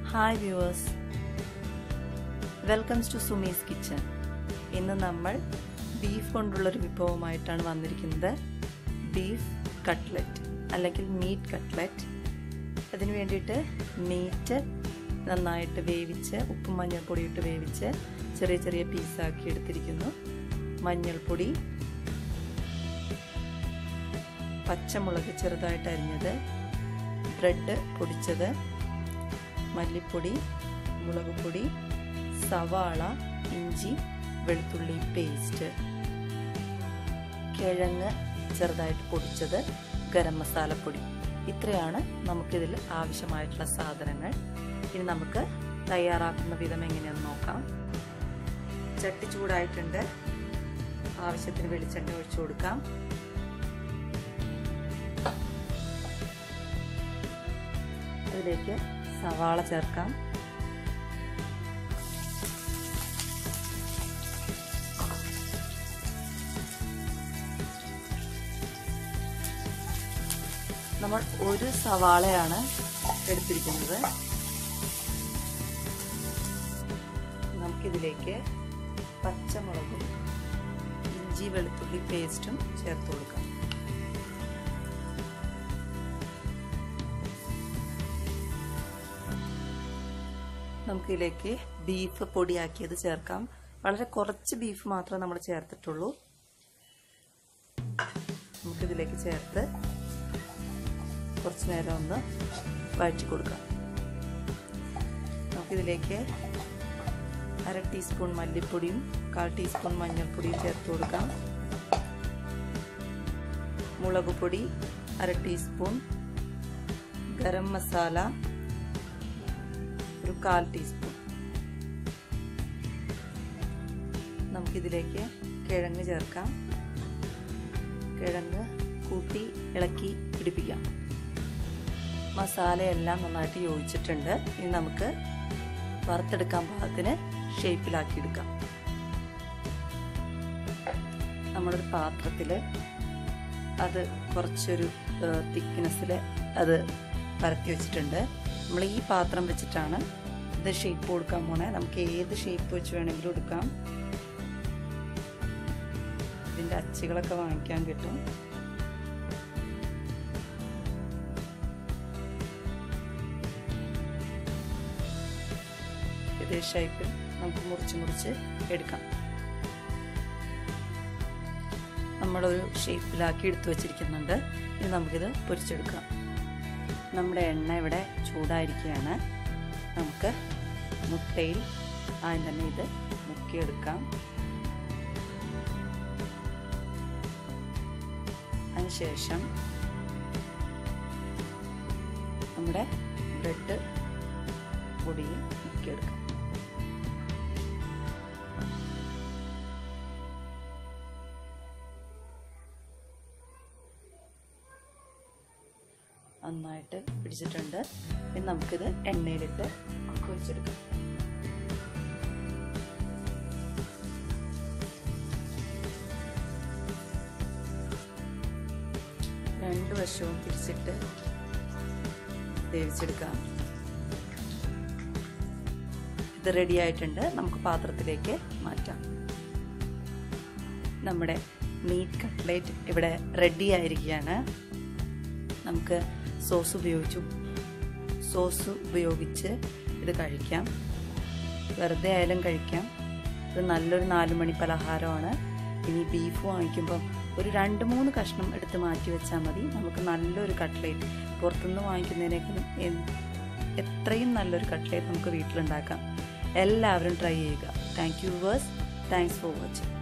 hi viewers welcomes to Sumi's kitchen ഇന്ന് നമ്മൾ beef കൊണ്ടുള്ളൊരു വിഭവമായിട്ടാണ് വന്നിരിക്കുന്നത് ബീഫ് കട്ട്ലറ്റ് അല്ലെങ്കിൽ മീറ്റ് കട്ട്ലറ്റ് അതിന് വേണ്ടിയിട്ട് മീറ്റ് നന്നായിട്ട് വേവിച്ച് ഉപ്പും മഞ്ഞൾപ്പൊടി ഇട്ട് വേവിച്ച് ചെറിയ ചെറിയ പീസാക്കി എടുത്തിരിക്കുന്നു മഞ്ഞൾപ്പൊടി പച്ചമുളക് ചെറുതായിട്ട് അരിഞ്ഞത് ബ്രെഡ് പൊടിച്ചത് മല്ലിപ്പൊടി മുളക് പൊടി സവാള ഇഞ്ചി വെളുത്തുള്ളി പേസ്റ്റ് കിഴങ്ങ് ചെറുതായിട്ട് പൊടിച്ചത് ഗരം മസാലപ്പൊടി ഇത്രയാണ് നമുക്കിതിൽ ആവശ്യമായിട്ടുള്ള സാധനങ്ങൾ ഇനി നമുക്ക് തയ്യാറാക്കുന്ന വിധം എങ്ങനെയാണെന്ന് നോക്കാം ചട്ടി ചൂടായിട്ടുണ്ട് ആവശ്യത്തിന് വെളിച്ചെണ്ണ ഒഴിച്ചു കൊടുക്കാം അതിലേക്ക് സവാള ചേർക്കാം നമ്മൾ ഒരു സവാളയാണ് എടുത്തിരിക്കുന്നത് നമുക്കിതിലേക്ക് പച്ചമുളകും ഇഞ്ചി വെളുത്തുള്ളി പേസ്റ്റും ചേർത്ത് കൊടുക്കാം നമുക്കിതിലേക്ക് ബീഫ് പൊടിയാക്കിയത് ചേർക്കാം വളരെ കുറച്ച് ബീഫ് മാത്രമേ നമ്മൾ ചേർത്തിട്ടുള്ളൂ നമുക്കിതിലേക്ക് ചേർത്ത് കുറച്ച് നേരം ഒന്ന് വഴറ്റി കൊടുക്കാം നമുക്കിതിലേക്ക് അര ടീസ്പൂൺ മല്ലിപ്പൊടിയും കാൽ ടീസ്പൂൺ മഞ്ഞൾപ്പൊടിയും ചേർത്ത് കൊടുക്കാം മുളക് പൊടി അര ടീസ്പൂൺ ഗരം മസാല ഒരു കാൽ ടീസ്പൂൺ നമുക്കിതിലേക്ക് കിഴങ്ങ് ചേർക്കാം കിഴങ്ങ് കൂട്ടി ഇളക്കി പിടിപ്പിക്കാം മസാലയെല്ലാം നന്നായിട്ട് യോജിച്ചിട്ടുണ്ട് ഇനി നമുക്ക് വറുത്തെടുക്കാൻ പാകത്തിന് ഷേപ്പിലാക്കി എടുക്കാം നമ്മളൊരു പാത്രത്തിൽ അത് കുറച്ചൊരു തിക്നെസ്സിൽ അത് പരത്തി വെച്ചിട്ടുണ്ട് നമ്മൾ ഈ പാത്രം വെച്ചിട്ടാണ് ഇത് ഷേപ്പ് കൊടുക്കാൻ പോണേ നമുക്ക് ഏത് ഷേപ്പ് വെച്ച് വേണമെങ്കിലും എടുക്കാം ഇതിൻ്റെ അച്ചുകളൊക്കെ വാങ്ങിക്കാൻ കിട്ടും ഇതേ ഷേപ്പിൽ നമുക്ക് മുറിച്ച് മുറിച്ച് എടുക്കാം നമ്മളൊരു ഷേപ്പിലാക്കി എടുത്തു വച്ചിരിക്കുന്നുണ്ട് ഇനി നമുക്കിത് പൊരിച്ചെടുക്കാം നമ്മുടെ എണ്ണ ഇവിടെ ചൂടായിരിക്കുകയാണ് നമുക്ക് മുട്ടയിൽ ആദ്യം തന്നെ ഇത് മുക്കിയെടുക്കാം അതിനുശേഷം നമ്മുടെ ബ്രെഡ് പൊടിയിൽ മുക്കിയെടുക്കാം നന്നായിട്ട് പിടിച്ചിട്ടുണ്ട് ഇനി നമുക്കിത് എണ്ണയിലിട്ട് പൊരിച്ചെടുക്കാം രണ്ട് വശവും തിരിച്ചിട്ട് വേവിച്ചെടുക്കാം ഇത് റെഡി ആയിട്ടുണ്ട് നമുക്ക് പാത്രത്തിലേക്ക് മാറ്റാം നമ്മുടെ മീറ്റ് കട്ട്ലേറ്റ് ഇവിടെ റെഡി ആയിരിക്കുകയാണ് നമുക്ക് സോസ് ഉപയോഗിച്ചു സോസ് ഉപയോഗിച്ച് ഇത് കഴിക്കാം വെറുതെ ആയാലും കഴിക്കാം ഇത് നല്ലൊരു നാല് മണി പലഹാരമാണ് ഇനി ബീഫ് വാങ്ങിക്കുമ്പം ഒരു രണ്ട് മൂന്ന് കഷ്ണം എടുത്ത് മാറ്റി വെച്ചാൽ മതി നമുക്ക് നല്ലൊരു കട്ട്ലേറ്റ് പുറത്തുനിന്ന് വാങ്ങിക്കുന്നതിനേക്കാളും എത്രയും നല്ലൊരു കട്ട്ലേറ്റ് നമുക്ക് വീട്ടിലുണ്ടാക്കാം എല്ലാവരും ട്രൈ ചെയ്യുക thank you viewers thanks for watching